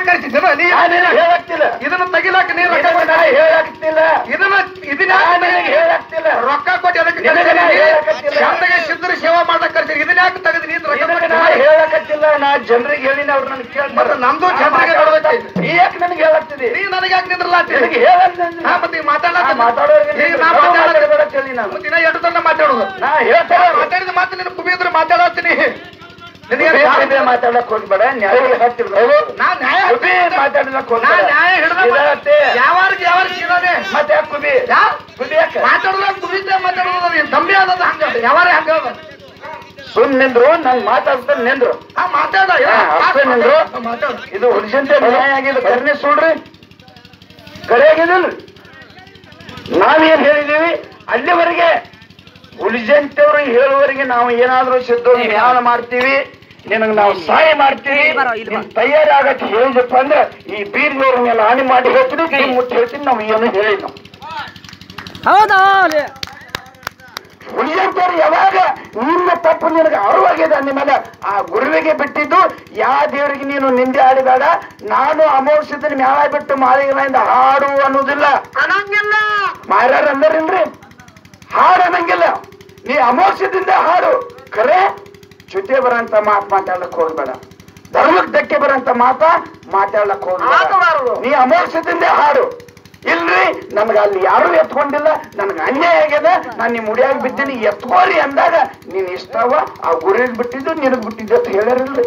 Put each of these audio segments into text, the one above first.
ಕಳಿಸಿದ್ದೇನ ನೀ ನಾನು ನಿನಗೆ ಹೇಳಕ್ತಿಲ್ಲ ಇದನ್ನ ತೆಗಿಲಾಕ ನೀ ರೊಕ್ಕ ನಿನಗೆ ನಾ ಕೊಟ್ಟಿ. ಹೇಳಕ್ತಿಲ್ಲ ಇದನ್ನ ಇದನ್ನ ನಾನು ನಿನಗೆ ಹೇಳಕ್ತಿಲ್ಲ ರೊಕ್ಕ ಕೊಟ್ಟು ಅದಕ್ಕೆ ನಿನಗೆ ನಾ ಹೇಳಕತ್ತಿಲ್ಲ. ಚಂದಗೆ ಸಿದ್ಧರ ಸೇವಾ ಮಾಡಕ್ ಕಳ್ಸಿರಿ ಇದನ್ನ ಯಾಕೆ ತೆಗೆದು ನೀನ್ ರೊಕ್ಕ ನಿನಗೆ ನಾ ಕೊಟ್ಟಿ? ಹೇಳಕತ್ತಿಲ್ಲ ನಾ ಜನರಿಗೆ ಹೇಳಿನ ಅವ್ರು ನನಗೆ ಕೇಳ್ತಾರೆ ಮತ್ತೆ ನಮ್ದು ನಾ ಜನರಿಗೆ ಮಾತಾಡೋದೈತಿ. ನೀ ಯಾಕೆ ನನಗೆ ಹೇಳಕ್ತಿದಿ ನೀ ನನಗೆ ಯಾಕೆ ನಿಂದ್ರಲ್ಲ ಅಂತ ನಿನಗೆ ಹೇಳಲ್ಲ ಹಾ ಮತ್ತೆ ಈಗ ಮಾತಾಡ ನಾ ಮಾತಾಡೋರಿಗೆ ಈಗ ನಾ ನಾವು ಮಾತಾಡ ಮಾತಾಡಬೇಡ ಅಂತ ಹೇಳಿ ನಾನು ದಿನ ಎರಡು ತನ ಮಾತಾಡೋದು ನಾ ಹೇಳ್ತೇನೆ ಮಾತಾಡಿದ ಮಾತು ನಿನ್ನ ಕುಬಿ ಇದ್ರೆ ಮಾತಾಡತ್ತೀನಿ ನಿನಗೆ ಬೇರೆ ಬೇರೆ ಮಾತಾಡಕ್ ಹೋಗ್ಬೇಡ ನ್ಯಾಯ ಹೇಳ್ತಿರ್ಬೇಕು ನಾ ನ್ಯಾಯ ಕುಬಿ ಮಾತಾಡಲಕ್ ನಾ ಹೋಗ್ಬೇಡ ನ್ಯಾಯ ಹಿಡ್ದ ಇದಾತ್ತೆ. ಯಾವಾಗ ಯಾವಾಗ ಸಿಗೋದೆ ಮತ್ತೆ ಯಾಕೆ ಕುಬಿ ಯಾ ಕುಬಿ ಯಾಕೆ ಮಾತಾಡೋದ ಕುಬಿದ್ದೆ ಮಾತಾಡೋದು ಅದು ದಮ್ಮಿ ಆದದ ಹಂಗ ಯಾವಾರ ಹಂಗ ಅದ ಸುಮ್ ನಿಂದ್ರು ನಂಗ್ ಮಾತಾಡ್ತಾನೆ ನಿಂದ್ರು ಹಾ ಮಾತಾಡ ಹಾ, ಅಷ್ಟೇ ನಿಂದ್ರು. ಮಾತಾಡ ಇದು ಹುಡುಗಂತೆ ನ್ಯಾಯ ಆಗಿದೆ ಕರ್ನೆ ಸುಳ್ರಿ ಕರೆ ಆಗಿದಿಲ್ಲ ನಾವೇನ್ ಹೇಳಿದೀವಿ ಅಲ್ಲಿವರೆಗೆ ಉಳಿಜಂತವ್ರು ಹೇಳುವವರೆಗೆ ನಾವು ಏನಾದ್ರೂ ಸಿದ್ಧ ಜ್ಞಾನ ಮಾಡ್ತೀವಿ ನಿನಗೆ ನಾವು ಸಹಾಯ ಮಾಡ್ತೀವಿ ನೀನ್ ತಯಾರಾಗಕ್ಕೆ ಹೇಳಿದಪ್ಪ ಅಂದ್ರೆ ಈ ಬೀರ್ನವ್ರ ಮೇಲೆ ಹಾನಿ ಮಾಡಿ ಹೇಳ್ತೀನಿ ಕೈ ಮುಟ್ಟಿ ಹೇಳ್ತೀನಿ ನಾವು ಏನು ಹೇಳಿಲ್ಲ ಹೌದಾ ಉಳಿದಂತವ್ರು ಯಾವಾಗ ನಿನ್ನ ತಪ್ಪು ನಿನಗೆ ಅರಿವಾಗಿದೆ ಅಂದಮೇಲೆ ಆ ಗುರುವಿಗೆ ಬಿಟ್ಟಿದ್ದು ಯಾವ ದೇವರಿಗೆ ನೀನು ನಿಂದೆ ಆಡಬೇಡ ನಾನು ಅಮೋಷದ ಮ್ಯಾಲ ಬಿಟ್ಟು ಮಾಳಿಗೆಯಿಂದ ಹಾಡು ಅನ್ನೋದಿಲ್ಲ ಅನ್ನಂಗಿಲ್ಲ ಮಾರ್ಯಾರ ಅಂದರಿಲ್ರಿ ಹಾಡು ಅನ್ನಂಗಿಲ್ಲ ನೀ ಅಮೋಷದಿಂದ ಹಾಡು ಖರೆ ಚುತೆ ಬರಂತ ಮಾತು ಮಾತಾಡಕ್ ಹೋಗ್ಬೇಡ ಧರ್ಮಕ್ಕೆ ಧಕ್ಕೆ ಬರಂತ ಮಾತ ಮಾತಾಡಕ್ ಹೋಗ್ಬೇಡ ಮಾತಾಡಬಾರದು. ನೀ ಅಮೋಷದಿಂದ ಹಾಡು ಇಲ್ರಿ ನಮ್ಗೆ ಅಲ್ಲಿ ಯಾರು ಎತ್ಕೊಂಡಿಲ್ಲ ನನ್ಗೆ ಅನ್ಯಾಯ ಆಗ್ಯದ ನಾನು ನಿಮ್ಮ ಮುಡಿಯಾಗ ಬಿದ್ದೀನಿ ಎತ್ಕೋರಿ ಅಂದಾಗ ನೀನ್ ಇಷ್ಟವ ಆ ಗುರಿಗೆ ಬಿಟ್ಟಿದ್ದು ನಿನಗ್ ಬಿಟ್ಟಿದ್ದು ಅಂತ ಹೇಳಿರಲ್ರಿ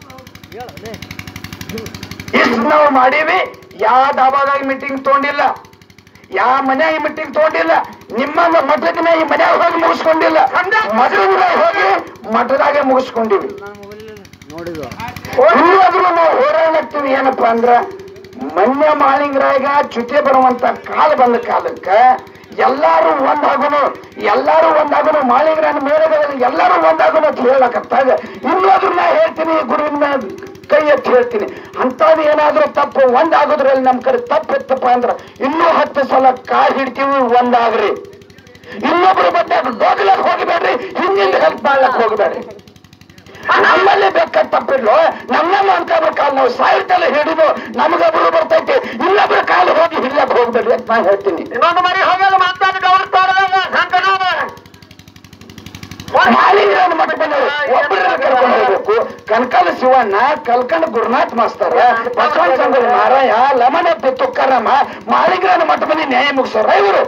ಇಷ್ಟು ನಾವು ಮಾಡೀವಿ ಯಾವ ಡಾಬಾದಾಗ ಮೀಟಿಂಗ್ ತಗೊಂಡಿಲ್ಲ ಯಾವ ಮನ್ಯಾಗ ಮೀಟಿಂಗ್ ತಗೊಂಡಿಲ್ಲ ನಿಮ್ಮ ಮಠದ ಮ್ಯಾಗ ಈ ಮನ್ಯಾಗ ಹೋಗಿ ಮುಗಿಸ್ಕೊಂಡಿಲ್ಲ ಮಠದಾಗ ಹೋಗಿ ಮಠದಾಗೆ ಮುಗಿಸ್ಕೊಂಡಿವಿ ನೋಡಿದು ಇನ್ನಾದ್ರೂ ನಾವು ಹೋರಾಡ್ತೀವಿ ಏನಪ್ಪಾ ಅಂದ್ರ ಮನ್ಯ ಮಾಳಿಂಗರಾಗ ಚ್ಯುತಿ ಬರುವಂತ ಕಾಲ ಬಂದ ಕಾಲಕ್ಕ ಎಲ್ಲಾರು ಒಂದಾಗುನು ಎಲ್ಲಾರು ಒಂದಾಗುನು ಮಾಳಿಂಗರನ್ನ ಮೇಲೆ ಎಲ್ಲಾರು ಒಂದಾಗುನು ಅಂತ ಹೇಳಕತ್ತಾಗ ಇನ್ನಾದ್ರೂ ನಾ ಹೇಳ್ತೀನಿ ಗುರುವಿನ ಮ್ಯಾಲ್ ಕೈ ಎತ್ತಿ ಹೇಳ್ತೀನಿ ಅಂತದ್ ಏನಾದ್ರೂ ತಪ್ಪು ಒಂದಾಗೋದ್ರಲ್ಲಿ ನಮ್ ಕಡೆ ತಪ್ಪು ಇತ್ತಪ್ಪ ಅಂದ್ರ ಇನ್ನೂ ಹತ್ತು ಸಲ ಕಾಲ್ ಹಿಡ್ತೀವಿ ಒಂದಾಗ್ರಿ ಇನ್ನೊಬ್ರು ಬಂದಾಗ ಗೋಗಲಕ್ ಹೋಗಬೇಡ್ರಿ ಹಿಂದಿಂದ ಹೆಲ್ಪ್ ಮಾಡ್ಲಕ್ ಹೋಗಬೇಡ್ರಿ ನಮ್ಮಲ್ಲಿ ಬೇಕಾದ ತಪ್ಪಿರ್ಲು ನಮ್ಮನ್ನ ಅನ್ಕೋಬೇಕಲ್ಲ ನಾವು ಸಾಯಿತಲ್ಲ ಹಿಡಿದು ನಮಗೊಬ್ರು ಬರ್ತೈತಿ ಇನ್ನೊಬ್ರು ಕಾಲು ಹೋಗಿ ಹಿಡ್ಲಕ್ ಹೋಗ್ಬೇಡ್ರಿ ಅಂತ ನಾ ಹೇಳ್ತೀನಿ ಇನ್ನೊಂದು ಮರಿ ಹೋಗಲ್ಲ ಮಾತಾಡಿ ಗೌರವ ಸಂಕಟ ಮಾಲಿಂಗರನ್ನ ಮಠ ಬಂದವರು ಒಬ್ಬರನ್ನ ಕರ್ಕೊಂಡು ಹೋಗ್ಬೇಕು ಕನಕಾಲ ಶಿವಣ್ಣ ಕಲ್ಕಂಡ ಗುರುನಾಥ್ ಮಾಸ್ತರ ಬಸವಣ್ಣ ಸಂಘದ ಮಾರಾಯ ಲಮನಪ್ಪ ತುಕ್ಕರಮ್ಮ ಮಾಲಿಂಗರನ್ನ ಮಠ ಬಂದು ನ್ಯಾಯ ಮುಗಿಸೋರ ಇವರು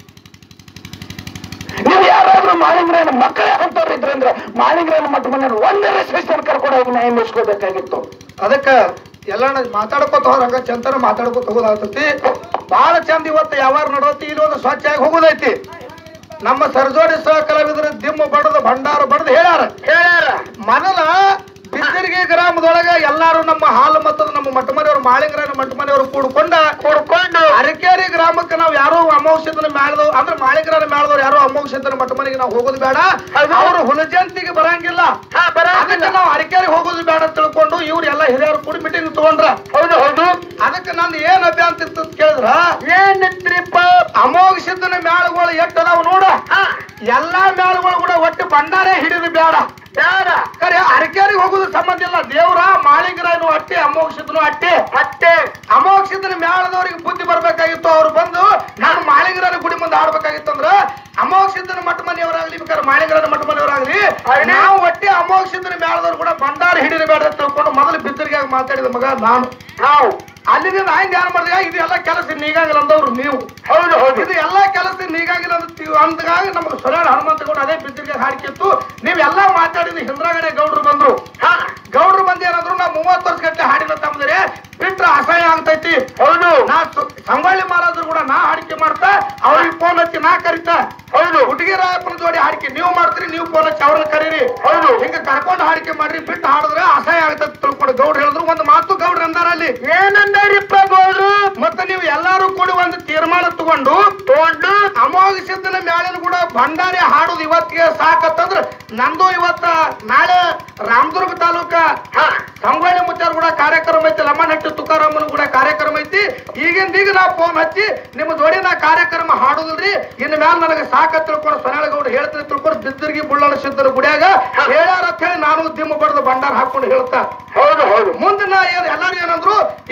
ನೀವು ಯಾರಾದ್ರೂ ಮಾಲಿಂಗರನ್ನ ಮಕ್ಕಳೇ ಅಂತವ್ರು ಇದ್ರಂದ್ರೆ ಮಾಲಿಂಗರನ್ನ ಮಠ ಬಂದ ಒಂದರ ಶಿಕ್ಷಣ ಕರ್ಕೊಂಡು ಹೋಗಿ ನ್ಯಾಯ ಮುಗಿಸ್ಕೋಬೇಕಾಗಿತ್ತು ಅದಕ್ಕ ಎಲ್ಲ ಮಾತಾಡ್ಕೋತ ಹೋದಂಗ ಚಂತನ ಮಾತಾಡ್ಕೋತ ಹೋಗೋದಾಗ್ತತಿ ಬಹಳ ಚಂದ ಇವತ್ತು ಯಾವಾರ ನಡವತ್ತಿ ಇಲ್ಲಿ ಒಂದು ಸ್ವಚ್ಛ ಆಗಿ ಹೋಗೋದೈತಿ ನಮ್ಮ ಸರ್ಜೋಡಿ ಸಹ ಕಲಾವಿದರು ದಿಮ್ಮ ಬಡದು ಭಂಡಾರ ಬಡದು ಹೇಳ್ಯಾರ ಹೇಳ್ಯಾರ ಮೊದಲ ಬಿದ್ದರಿಗೆ ಗ್ರಾಮದೊಳಗ ಎಲ್ಲಾರು ನಮ್ಮ ಹಾಲು ಮತ್ತದ ನಮ್ಮ ಮಠಮನೆಯವರು ಮಾಳಿಂಗರನ್ನ ಮಠಮನೆಯವರು ಕೂಡ್ಕೊಂಡ ಕೂಡ್ಕೊಂಡು ಅರಕೇರಿ ಗ್ರಾಮಕ್ಕೆ ನಾವು ಯಾರು ಅಮೌಷಧನ ಮ್ಯಾಳದವ್ ಅಂದ್ರೆ ಮಾಳಿಂಗರನ್ನ ಮ್ಯಾಳದವ್ರು ಯಾರು ಅಮೌಷಧನ ಮಠಮನೆಗೆ ನಾವು ಹೋಗೋದು ಬೇಡ ಅವರು ಹುಲಜಂತಿಗೆ ಬರಂಗಿಲ್ಲ ಅದಕ್ಕೆ ನಾವು ಅರಕೇರಿ ಹೋಗೋದು ಬೇಡ ಅಂತ ತಿಳ್ಕೊಂಡು ಇವ್ರು ಎಲ್ಲ ಹಿರಿಯರು ಕೂಡಿ ಮೀಟಿಂಗ್ ತಗೊಂಡ್ರ ಹೌದು ಹೌದು ಅದಕ್ಕೆ ನಂದು ಏನ್ ಅಭ್ಯಂತ ಇತ್ತು ಅಂತ ಕೇಳಿದ್ರ ಏನಿತ್ರಿಪ್ಪ ಅಮೋಘ ಸಿದ್ಧನ ಮ್ಯಾಳಗಳು ಎಷ್ಟು ಅದಾವ ನೋಡ ಎಲ್ಲಾ ಮ್ಯಾಳಗಳು ಕೂಡ ಒಟ್ಟು ಭಂಡಾರ ಹಿಡಿದು ಬೇಡ ಬೇಡ ಕರೆ ಅರಕೇರಿಗೆ ಹೋಗುದು ಸಂಬಂಧ ಇಲ್ಲ ದೇವ್ರ ಮಾಳಿಂಗರಾಯನು ಅಟ್ಟೆ ಅಮೋಘ ಸಿದ್ಧನು ಅಟ್ಟೆ ಅಟ್ಟೆ ಅಮೋಘ ಸಿದ್ಧನ ಮ್ಯಾಳದವ್ರಿಗೆ ಬುದ್ಧಿ ಬರ್ಬೇಕಾಗಿತ್ತು ಅವ್ರು ಬಂದು ನಾನು ಮಾಳಿಂಗರಾಯನ ಗುಡಿ ಮುಂದೆ ಆಡ್ಬೇಕಾಗಿತ್ತು ಅಂದ್ರ ಅಮೋಘ ಸಿದ್ಧನ ಮಠ ಮನೆಯವರಾಗ್ಲಿ ಬೇಕಾದ್ರೆ ಮಾಳಿಂಗರಾಯನ ಮಠ ಮನೆಯವರಾಗ್ಲಿ ನಾವು ಒಟ್ಟೆ ಅಮೋಘ ಸಿದ್ಧನ ಮ್ಯಾಳದವ್ರು ಕೂಡ ಭಂಡಾರ ಹಿಡಿಯಬೇಡ ಅಂತ ತಿಳ್ಕೊಂಡು ಮೊದಲು ಬಿದ್ದರಿಗೆ ಮಾತಾಡಿದ ಮಗ ನಾನು ನಾವು ಅಲ್ಲಿಂದ ನಾ ಹೆಂಗ್ ಧ್ಯಾನ ಮಾಡಿದಾಗ ಇದು ಎಲ್ಲ ಕೆಲಸ ನೀಗಾಗಿಲ್ಲ ಅಂದವ್ರು ನೀವು ಹೌದು ಹೌದು ಇದು ಎಲ್ಲ ಕೆಲಸ ನೀಗಾಗಿಲ್ಲ ಅಂತ ಅಂದಾಗ ನಮಗೆ ಸೊರಾಡ ಹನುಮಂತಗೌಡ ಅದೇ ಬಿದ್ದರಿಗೆ ಹಾಡಿಕಿತ್ತು ನೀವ್ ಎಲ್ಲ ಮಾತಾಡಿದ ಹಿಂದ್ರಾಗಡೆ ಗೌಡ್ರು ಬಂದ್ರು ಹಾ ಗೌಡ್ರು ಬಂದು ಏನಾದ್ರು ನಾ ಮೂವತ್ತು ವರ್ಷ ಗಟ್ಟಲೆ ಹಾಡಿನ ತಮ್ಮದ್ರೆ ಬಿಟ್ರೆ ಅಸಹ್ಯ ಆಗ್ತೈತಿ ಹೌದು ನಾ ಸು- ಸಂಗೊಳ್ಳಿ ಮಹಾರಾಜರು ಕೂಡ ನಾ ಹಾಡಿಕೆ ಮಾಡ್ತಾ ಅವ್ರಿಗೆ ಫೋನ್ ಹಚ್ಚಿ ನಾ ಕರಿತಾ ಹೌದು ಹುಡುಗಿ ರಾಯಪ್ಪನ ಜೋಡಿ ಹಾಡಿಕೆ ನೀವು ಮಾಡ್ತೀರಿ ನೀವು ಫೋನ್ ಹಚ್ಚಿ ಅವ್ರನ್ನ ಕರೀರಿ ಹೌದು ಹಿಂಗ ಕರ್ಕೊಂಡು ಹಾಡಿಕೆ ಮಾಡ್ರಿ ಬಿಟ್ಟು ಹಾಡಿದ್ರೆ ಅಸಹ್ಯ ಆಗ್ತೈತಿ ತಿಳ್ಕೊಂಡು ಗೌಡ್ರು ಹೇಳಿದ್ರು ಒಂದು ಮಾತು ಗೌಡ್ರು ಅಂದಾರ ಅಲ್ಲಿ ಏನಂದಾರಿಪ್ಪ ಗೌಡ್ರು ಮತ್ತೆ ನೀವು ಎಲ್ಲಾರು ಕೂಡಿ ಒಂದು ತೀರ್ಮಾನ ತಗೊಂಡು ತಗೊಂಡು ಅಮೋಘ ಸಿದ್ಧನ ಮ್ಯಾಲಿನ ಕೂಡ ಭಂಡಾರಿ ಹಾಡುದು ಇವತ್ತಿಗೆ ಸಾಕತ್ತಂದ್ರ ನಂದು ಇವತ್ತ ನಾಳೆ ರಾಮದುರ್ಗ ತಾಲೂಕ ಸಂಗೊಳ್ಳಿ ಮುಚ್ಚಾರ ಕೂಡ ಕಾರ್ಯಕ್ರಮ ಐತಿ ಲಮ್ಮನಹಟ್ಟಿ ತುಕಾರಾಮನ ಕೂಡ ಕಾರ್ಯಕ್ರಮ ಐತಿ ಈಗಿಂದ ಈಗ ನಾ ಫೋನ್ ಹಚ್ಚಿ ನಿಮ್ಮ ಜೋಡಿ ನಾ ಕಾರ್ಯಕ್ರಮ ಹಾಡುದಿಲ್ರಿ ಇನ್ನು ಮ್ಯಾಲ ನನಗೆ ಸಾಕ ತಿಳ್ಕೊಂಡು ಸೊನಾಳಗೌಡ ಹೇಳ್ತೀನಿ ತಿಳ್ಕೊಂಡು ಬಿದ್ದರ್ಗಿ ಬುಳ್ಳಣ ಸಿದ್ಧರ ಗುಡಿಯಾಗ ಹೇಳ್ಯಾರ ಅಂತ ಹೇಳಿ ನಾನು ದಿಮ್ಮ ಬಡ್ದು ಭಂಡಾರ ಹಾಕೊಂಡು ಹೇಳ್ತಾ ಹೌದು ಹೌದು ಮುಂದೆ ನಾ ಏನ್ ಎಲ್ಲಾರು ಏನಂದ್ರು ಇಲ್ಲ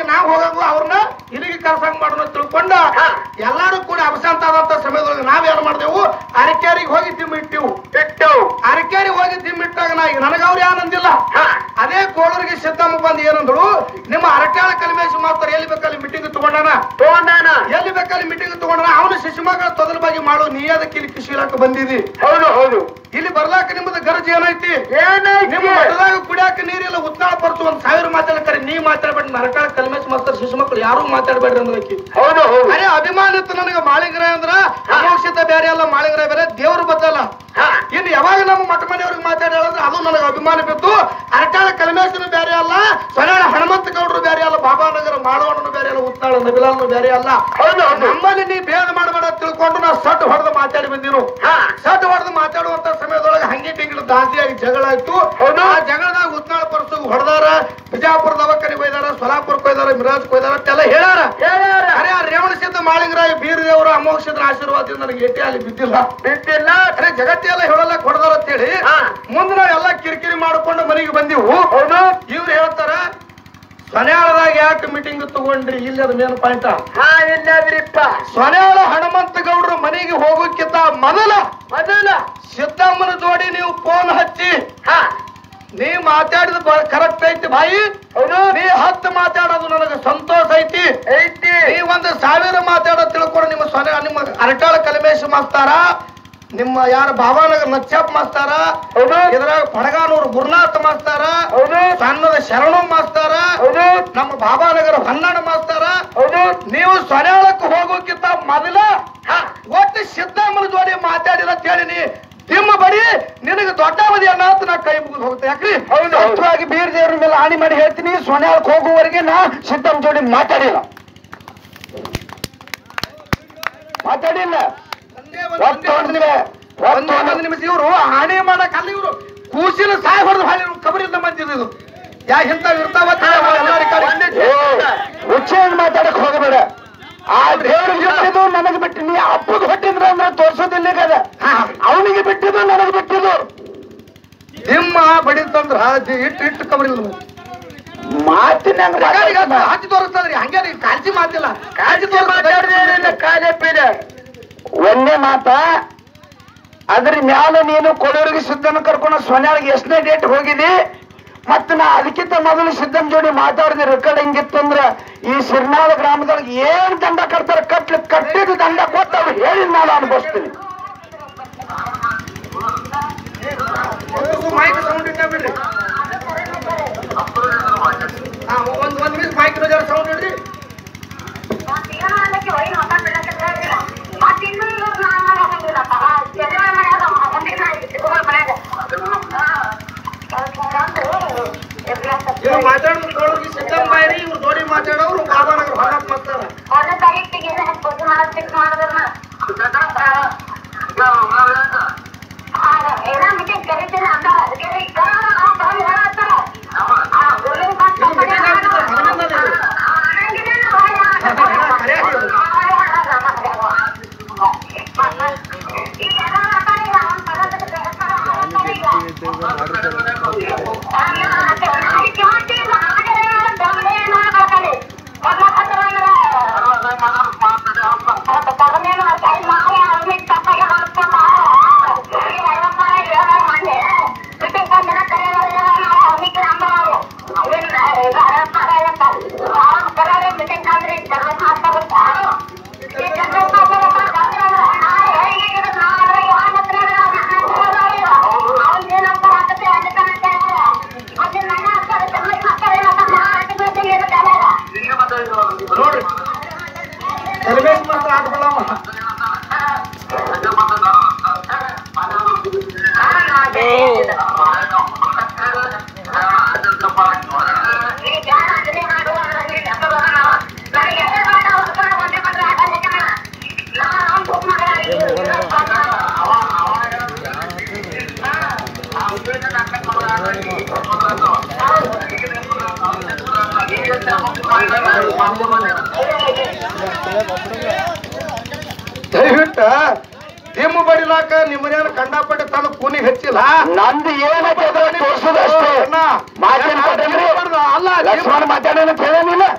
ನಾವ್ ಹೋಗಂಗು ಅವ್ರನ್ನ ಇಲ್ಲಿಗೆ ಕರ್ಸಂಗ್ ಮಾಡೋಣ ಅಂತ ತಿಳ್ಕೊಂಡ ಎಲ್ಲಾರು ಕೂಡ ಅಬಸಾಂತ ಆದಂತ ಸಮಯದೊಳಗೆ ನಾವೇನ್ ಮಾಡ್ದೆವು ಅರಕೇರಿಗೆ ಹೋಗಿ ದಿಮ್ಮ ಇಟ್ಟಿವು ಬಿಟ್ಟು ಅರಕೇರಿಗೆ ಹೋಗಿ ದಿಮ್ಮ ಇಟ್ಟಾಗ ನಾ ಈಗ ನನಗ ಅವ್ರು ಏನಂದಿಲ್ಲ ಅದೇ ಕೋಳೂರಿಗೆ ಸಿದ್ದಮ್ಮ ಬಂದು ಏನಂದ್ರು ನಿಮ್ಮ ಅರಟ್ಯಾಳ ಕಲಿಮೇಶ್ ಮಾತ್ರ ಎಲ್ಲಿ ಬೇಕಲ್ಲಿ ಮೀಟಿಂಗ್ ತಗೊಂಡಾನ ತಗೊಂಡಾನ ಎಲ್ಲಿ ಬೇಕಲ್ಲಿ ಮೀಟಿಂಗ್ ತಗೊಂಡಾನ ಅವನು ಶಿಶುಮಗಳ ತೊದಲ ಬಗ್ಗೆ ಮಾಡು ನೀ ಅದಕ್ಕೆ ಇಲ್ಲಿ ಕಿಶಿಲಾಕ ಬಂದಿದಿ ಹೌದು ಹೌದು ಇಲ್ಲಿ ಬರ್ಲಾಕ ನಿಮ್ಮದ ಗರಜ್ ಏನೈತಿ ಏನೈತಿ ನಿಮ್ಮ ಮಠದಾಗ ಕುಡಿಯಾಕ ನೀರಿಲ್ಲ ಉತ್ನಾಳ ಪರ್ಸು ಒಂದ್ ಸಾವಿರ ಮಾತಾಡ್ತಾರೆ ನೀ ಮಾತಾಡ್ಬೇಡಿ ಅರಟ್ಯಾಳ ಕಲಿಮೇಶ್ ಮಾಸ್ತರ್ ಶಿಶು ಮಕ್ಕಳು ಯಾರು ಮಾತಾಡ್ಬೇಡ್ರಿ ಅಂದ್ರಕಿ ಹೌದು ಹೌದು ಅರೆ ಅಭಿಮಾನ ಇತ್ತು ನನಗೆ ಮಾಳಿಂಗರಾಯ ಅಂದ್ರ ಅಮೋಕ್ಷಿತ ಬೇರೆ ಅಲ್ಲ ಮಾಳಿಂಗರಾಯ ಬೇರೆ ದೇವ್ರು ಬದಲ್ಲ ಹಾ. ಇನ್ನು ಯಾವಾಗ ನಮ್ಮ ಮಠ ಮನೆಯವ್ರಿಗೆ ಮಾತಾಡಿ ಹೇಳಿದ್ರೆ ಅದು ನನಗೆ ಅಭಿಮಾನ ಬಿತ್ತು ಅರಟಾಳ ಕಲಮೇಶನು ಬೇರೆ ಅಲ್ಲ ಸೊನಾಳ ಹನುಮಂತ ಗೌಡರು ಬೇರೆ ಅಲ್ಲ ಬಾಬಾನಗರ ಮಾಳವಣ್ಣನು ಬೇರೆ ಅಲ್ಲ ಉತ್ತಾಳ ನಬಿಲಾಲ್ನು ಬೇರೆ ಅಲ್ಲ ಹೌದು ಹೌದು ನಮ್ಮಲ್ಲಿ ನೀ ಭೇದ ಮಾಡಬೇಡ ಅಂತ ತಿಳ್ಕೊಂಡು ನಾ ಸಟ್ ಹೊಡೆದು ಮಾತಾಡಿ ಬಂದಿರು ಹಾ ಸಟ್ ಹೊಡೆದು ಮಾತಾಡುವಂತ ಸಮಯದೊಳಗೆ ಹಂಗೆ ಟಿಂಗಿಲು ದಾಂತಿಯಾಗಿ ಜಗಳ ಆಯ್ತು ಹೌದು. ಆ ಜಗಳದಾಗ ಉತ್ನಾಳ ಪರಸು ಹೊಡೆದಾರ ಬಿಜಾಪುರ ದವಾಖಾನಿಗೆ ಹೋಯ್ದಾರ ಸೊಲಾಪುರಕ್ಕೆ ಹೋಯ್ದಾರ ಮಿರಾಜ್ ಹೋಯ್ದಾರ ಅಂತೆಲ್ಲ ಹೇಳಾರ ಹೇಳ್ಯಾರ ಅರೆ ಆ ರೇವಣಸಿದ್ದ ಮಾಳಿಂಗರಾಯ ಬೀರದೇವರು ಅಮೋಕ್ಷದ ಆಶೀರ್ವಾದದಿಂದ ನನಗೆ ಎಟ್ಟಿ ಅಲ್ಲಿ ಬಿದ್ದಿಲ್ಲ ಬಿಟ್ಟಿಲ್ಲ ಅರೆ ಜಗತ್ತಿ ಎಲ್ಲ ಹೇಳಲ್ಲ ಕೊಡದಾರ ಅಂತೇಳಿ ಹಾ. ಮುಂದೆ ನಾವೆಲ್ಲ ಕಿರಿಕಿರಿ ಮಾಡ್ಕೊಂಡು ಮನೆಗೆ ಬಂದಿವು ಹೌದು ಇವ್ರು ಹೇಳ್ತಾರ ಸೊನ್ಯಾಳದಾಗ ಯಾಕೆ ಮೀಟಿಂಗ್ ತಗೊಂಡ್ರಿ ಇಲ್ಲಿ ಅದ ಮೇನ್ ಪಾಯಿಂಟ್ ಹಾ ಇಲ್ಲದ್ರಿಪ್ಪ ಸೊನ್ಯಾಳ ಹನುಮಂತ ಗೌಡ್ರು ಮನೆಗೆ ಹೋಗೋಕ್ಕಿಂತ ಮೊದಲ ಮೊದಲ ಸಿದ್ದಮ್ಮನ ಜೋಡಿ ನೀವು ಫೋನ್ ಹಚ್ಚಿ ಹಾ ನೀ ಮಾತಾಡಿದ ಕರೆಕ್ಟ್ ಐತಿ ಬಾಯಿ ಹೌದು ನೀ ಹತ್ತು ಮಾತಾಡೋದು ನನಗೆ ಸಂತೋಷ ಐತಿ ಐತಿ ಈ ಒಂದು ಸಾವಿರ ಮಾತಾಡೋ ತಿಳ್ಕೊಂಡು ನಿಮ್ಮ ಸೊನೆ ನಿಮ್ಮ ಅರಟಾಳ ಕಲಮೇಶ್ ಮಾಸ್ತಾರ ನಿಮ್ಮ ಯಾರ ಭಾವಾನಗರ ನಚ್ಚಪ್ಪ ಮಾಸ್ತಾರ ಹೌದು ಇದ್ರಾಗ ಪಡಗಾನೂರು ಗುರುನಾಥ ಮಾಸ್ತಾರ ಹೌದು ಸಣ್ಣದ ಶರಣು ಮಾಸ್ತಾರ ಹೌದು ನಮ್ಮ ಬಾಬಾನಗರ ಹೊನ್ನಾಡ ಮಾಸ್ತಾರ ಹೌದು ನೀವು ಸೊನ್ಯಾಳಕ್ಕೆ ಹೋಗೋಕ್ಕಿಂತ ಮೊದಲ ಒಟ್ಟು ಸಿದ್ದಮ್ಮನ ಜೋಡಿ ಮಾತಾಡಿಲ್ಲ ಅಂತ ಹೇಳಿ ನೀ ನಿಮ್ಮ ಬಡಿ ನಿನಗೆ ದೊಡ್ಡ ಅವಧಿ ಅನ್ನ ಅಂತ ನಾ ಕೈ ಮುಗಿದು ಹೋಗುತ್ತೆ ಯಾಕ್ರಿ ಹೌದು ಹೌದು ಬೀರ್ ದೇವ್ರ ಮೇಲೆ ಆಣಿ ಮಾಡಿ ಹೇಳ್ತೀನಿ ಸೊನ್ಯಾಳಕ್ ಹೋಗುವವರೆಗೆ ನಾ ಸಿದ್ದಮ್ ಜೋಡಿ ಮಾತಾಡಿಲ್ಲ ಮಾತಾಡಿಲ್ಲ ಒಟ್ಟು ಒಂದು ನಿಮಿಷ ಒಂದು ಒಂದು ನಿಮಿಷ ಇವರು ಹಾನಿ ಮಾಡಕ್ ಅಲ್ಲಿ ಇವರು ಕೂಸಿನ ಸಾಯ್ ಹೊಡೆದು ಹಾಳಿ ಕಬರಿಂದ ಬಂದಿದ್ದು ಯಾ ಇಂಥ ಇರ್ತಾವ ಹುಚ್ಚೇನ್ ಮಾತಾಡಕ್ ಹೋಗಬೇಡ ಆ ದೇವ್ರಿಗೆ ಬಿಟ್ಟಿದ್ದು ನನಗೆ ಬಿಟ್ಟು ನೀ ಅಪ್ಪಗೆ ಹೊಟ್ಟಿದ್ರ ಅಂದ್ರೆ ತೋರ್ಸೋದಿಲ್ಲ ಈಗ ಅದ ಅವನಿಗೆ ಬಿಟ್ಟಿದ್ದು ನನಗೆ ಬಿಟ್ಟಿದ್ದು ನಿಮ್ಮ ಬಡಿತಂದ್ರ ಇಟ್ಟು ಇಟ್ಟು ಕಬರಿಲ್ಲ ಮಾತಿನ ಹಾಕಿ ತೋರಿಸ್ತದ್ರಿ ಹಂಗೆ ರೀ ಕಾಳಜಿ ಮಾತಿಲ್ಲ ಕಾಳಜಿ ಮಾತಾಡಿದ್ರೆ ಕಾಲೆಪ್ಪಿದ ಒಂದೇ ಮಾತ ಅದ್ರ ಮ್ಯಾಲ ನೀನು ಕೊಡೋರಿಗೆ ಸಿದ್ಧನ ಕರ್ಕೊಂಡು ಸೊನ್ಯಾಳಿಗೆ ಎಷ್ಟನೇ ಡೇಟ್ ಹೋಗಿದಿ ಮತ್ತ ನಾ ಅದಕ್ಕಿಂತ ಮೊದಲು ಸಿದ್ಧನ್ ಜೋಡಿ ಮಾತಾಡಿದ ರೆಕಾರ್ಡ್ ಹೆಂಗಿತ್ತಂದ್ರ ಈ ಸಿರ್ನಾಳ ಗ್ರಾಮದೊಳಗೆ ಏನ್ ದಂಡ ಕಟ್ತಾರ ಕಟ್ಲಿ ಕಟ್ಟಿದ ದಂಡ ಕೊಟ್ಟು ಅವ್ರು ಹೇಳಿದ ನಾನು ಅನುಭವಿಸ್ತೀನಿ ಮೈಕ್ ಸೌಂಡ್ ಇಟ್ಟ ಬಿಡ್ರಿ ಹಾ, ಒಂದ್ ಒಂದ್ ನಿಮಿಷ ಮೈಕ್ ಜರ ಸೌಂಡ್ ಇಡ್ರಿ ಇವ್ರು ಮಾತಾಡೋದು ಕೇಳೋಗಿ ಸಿದ್ದಮ್ಮ ಬಾಯ್ರಿ ಇವ್ರು ಜೋಡಿ ಮಾತಾಡೋರು ಬಾಬಾನಗರ ಹೊರಗೆ ಮಾತಾಡ ನೋಡ್ರಿ ತರಬೇತಿ ಮಾತ್ರ ಆಟಬಲ್ಲಮ್ಮ ದಯವಿಟ್ಟ ದಿಮ್ಮ ಬಡಿಲಾಕ ನಿಮ್ಮನೇನ ಕಂಡಾಪಟ್ಟೆ ತಂದು ಕೂನಿಗೆ ಹಚ್ಚಿಲ್ಲ ನಂದು ಏನೈತೆ ತೋರ್ಸೋದಷ್ಟೇ ಮಾತೇನ್ ಕೊಟ್ಟೇನ್ರಿ? ಅಲ್ಲ ಲಕ್ಷ್ಮಣ ಮಾತಾಡೋಣ ಅಂತ ಹೇಳೇನಿಲ್ಲ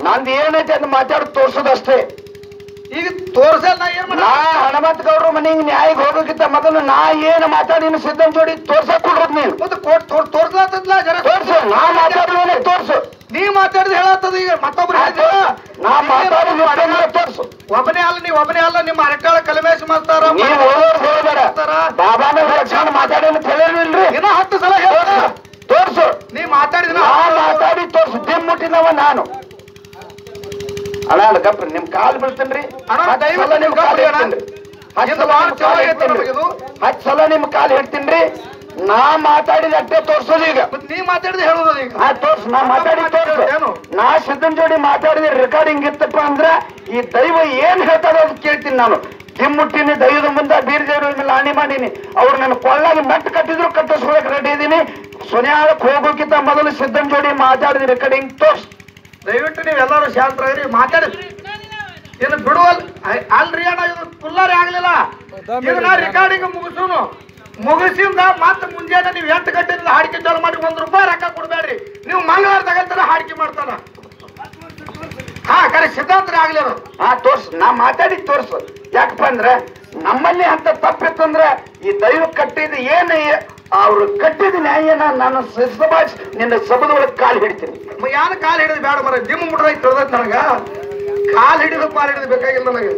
ನಂದು ಏನೈತೆ ಅಂತ ಮಾತಾಡಿ ತೋರ್ಸೋದಷ್ಟೇ ಈಗ ತೋರ್ಸಲ್ಲ ನಾ ಏನ್ ನಾ ಮಾಡ ಹನುಮಂತ ಗೌಡ್ರು ಮನೆಗೆ ನ್ಯಾಯಕ್ಕೆ ಹೋಗೋಕ್ಕಿಂತ ಮೊದಲು ನಾ ಏನು ಮಾತಾಡಿನ ಸಿದ್ಧನ್ ಜೋಡಿ ತೋರ್ಸಕ್ ಕೊಡ್ರೋದ್ ನೀನು ಮತ್ತೆ ಕೋಟ್ ತೋರ್ಸ್ಲಾತದ್ಲ ಜರ ತೋರ್ಸು ನಾ ಮಾತಾಡಿದ್ರೆ ತೋರ್ಸು ನೀ ಮಾತಾಡಿದ ಹೇಳತ್ತದ ಈಗ ಮತ್ತೊಬ್ರು ಆಯ್ತು? ನಾ ಮಾತಾಡಿದ್ರೆ ತೋರ್ಸು ಒಬ್ಬನೇ ಅಲ್ಲ ನೀವ್ ಒಬ್ಬನೇ ಅಲ್ಲ ನಿಮ್ಮ ಅರಟಾಳ ಕಲಮೇಶ್ ಮಾಡ್ತಾರ ನೀವು ಹೋಗೋರು ಹೋಗಬೇಡ ಬಾಬಾನ ಲಕ್ಷಣ ಮಾತಾಡಿ ಅಂತ ಹೇಳಿಲ್ರಿ ಇನ್ನ ಹತ್ತು ಸಲ ಹೇಳ್ತಾರ ತೋರ್ಸು ನೀ ಮಾತಾಡಿದ ನಾ ಮಾತಾಡಿ ತೋರ್ಸು ದಿಮ್ ಮುಟ್ಟಿನವ ನಾನು ಅಣ್ಣ ಅಣ್ಣ ಗಪ್ಪ ನಿಮ್ ಕಾಲ್ ಬೀಳ್ತೇನ್ರಿ ಅಣ್ಣ, ಹತ್ತ್ ದಯವಿಟ್ಟು ಸಲ ನಿಮ್ ಗಪ್ಪ ಕಾಲ್ ರೀ ಅಣ್ಣ. ಹಿಡ್ತೀನ್ರಿ. ಹತ್ತ್ ಇದು ಸಲ ಭಾಳ ನಿಮ್ ಕಾಲ್ ಚೆನ್ನಾಗೈತೆ ಹಿಡ್ತೀನ್ರಿ. ನಮಗಿದು. ಹತ್ತ್ ಸಲ ನಿಮ್ ಕಾಲ್ ಹಿಡ್ತೀನ್ರಿ ನಾ ಮಾತಾಡಿದ ಅಟ್ಟೆ ತೋರ್ಸೋದು ಈಗ ಮತ್ ನೀ ಮಾತಾಡಿದ ಹೇಳುದ ಈಗ ಆ ತೋರ್ಸು ನಾ ಮಾತಾಡಿ ತೋರ್ಸು ಏನು? ನಾ ಸಿದ್ದನ್ ಜೋಡಿ ಮಾತಾಡಿದ ರೆಕಾರ್ಡಿಂಗ್ ಇತ್ತಪ್ಪ ಅಂದ್ರ ಈ ದೈವ ಏನ್ ಹೇಳ್ತಾರ ಅದು ಕೇಳ್ತೀನಿ ನಾನು ದಿಮ್ಮುಟ್ಟಿನಿ ದೈವದ ಮುಂದೆ ಬೀರ್ ದೇವ್ರ ಮೇಲೆ ಆಣಿ ಮಾಡೀನಿ ಅವ್ರು ನನ್ನ ಕೊಳ್ಳಾಗಿ ಮೆಟ್ಟು ಕಟ್ಟಿದ್ರು ಕಟ್ಟಿಸ್ಕೊಳಕ್ ರೆಡಿ ಇದೀನಿ ಸೊನ್ಯಾಳಕ್ ಹೋಗೋಕ್ಕಿಂತ ಮೊದಲು ಸಿದ್ದನ್ ಜೋಡಿ ಮಾತಾಡಿದ ರೆಕಾರ್ಡಿಂಗ್ ತೋರ್ಸ್ ದಯವಿಟ್ಟು ನೀವೆಲ್ಲರೂ ಶಾಂತರಾಗ್ರಿ ಮಾತಾಡಿ ಏನು ಬಿಡುವಲ್ ಅಯ್- ಅಲ್ರಿ ಅಣ್ಣ ಇದು ಫುಲ್ಲಾರಿ ಆಗ್ಲಿಲ್ಲ ಈಗ ನಾ ರೆಕಾರ್ಡಿಂಗ್ ಮುಗಿಸೋನು ಮುಗಿಸಿಂದ ಮತ್ತೆ ಮುಂಜಾನೆ ನೀವು ಎಂಟು ಗಂಟೆಯಿಂದ ಹಾಡಿಕೆ ಚಾಲು ಮಾಡಿ ಒಂದ್ ರೂಪಾಯಿ ರೊಕ್ಕ ಕೊಡ್ಬೇಡ್ರಿ ನೀವು ಮಂಗಳವಾರ ತಗಂತಾರ ಹಾಡಿಕೆ ಮಾಡ್ತಾನ ಹಾ ಕರೆ ಸಿದ್ಧಾಂತರ ಆಗ್ಲಿಲ್ಲ ಹಾ ತೋರ್ಸ್ ನಾ ಮಾತಾಡಿ ತೋರ್ಸು ಯಾಕಪ್ಪ ಅಂದ್ರ ನಮ್ಮಲ್ಲಿ ಅಂತ ತಪ್ಪಿತ್ತಂದ್ರ ಈ ದೈವ ಕಟ್ಟಿದ ಏನ್ ಅವ್ರು ಕಟ್ಟಿದ ನ್ಯಾಯನ ನಾನು ಸಭಾಷ್ ನಿನ್ನ ಸಭದ ಒಳಗೆ ಕಾಲು ಹಿಡ್ತೀನಿ ಯಾನ ಕಾಲ್ ಹಿಡಿದು ಬೇಡ ಮರ ದಿಮ್ಮ ಮುಟ್ರ ತಿಳಿದೈತೆ ನನಗ ಕಾಲ್ ಹಿಡಿದು ಪಾಲ್ ಹಿಡಿದು ಬೇಕಾಗಿಲ್ಲ ನನಗೆ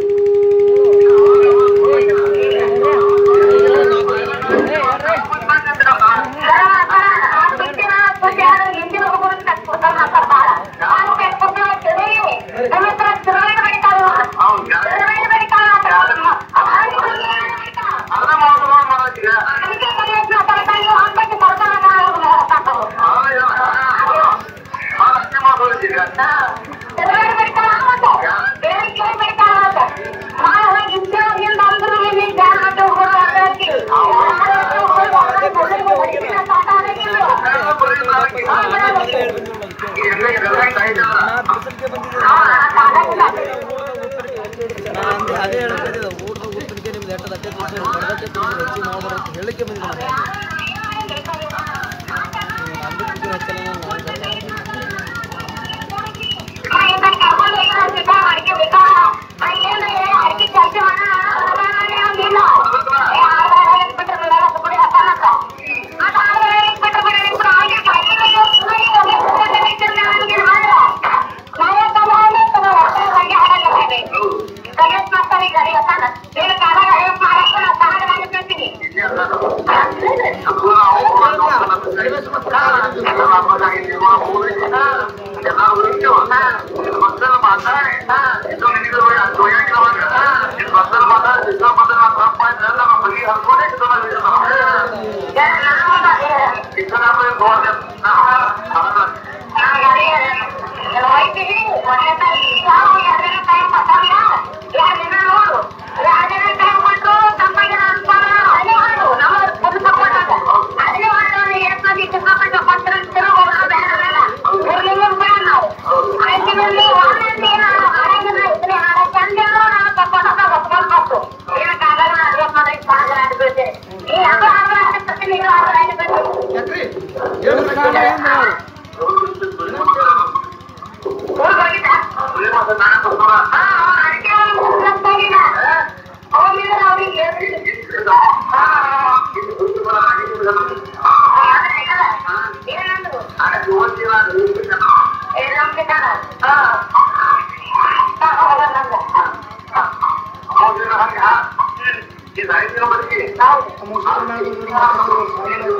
ಅದೇ ಹೇಳ್ತಿದ್ದೆ ಊಟದ ಉಪ್ಪಿನಕಾಯಿ ನಿಮ್ದು ಎಟ್ಟದ ಅಟ್ಟೆ ತೋರಿಸಿ ಬಡದಟ್ಟೆ ತೋರಿಸಿ ಹೆಚ್ಚಿಗೆ ಮಾಡ್ಬಾರ್ದು ಅಂತ ಹೇಳಕ್ಕೆ ಬಂದಿದ್ದೆ ನಾನು ಹಚ್ಚಲ್ಲ ನಾನು ಯಾಕ್ರಿ ಏನು ಬೇಕಾಗಿಲ್ಲ? ಹೌದು ಮುಗಿಸ್ಕೊಂಡು ನಾನು ಮಾತಾಡೋದು ಸಾಧ್ಯ ಇಲ್ಲ.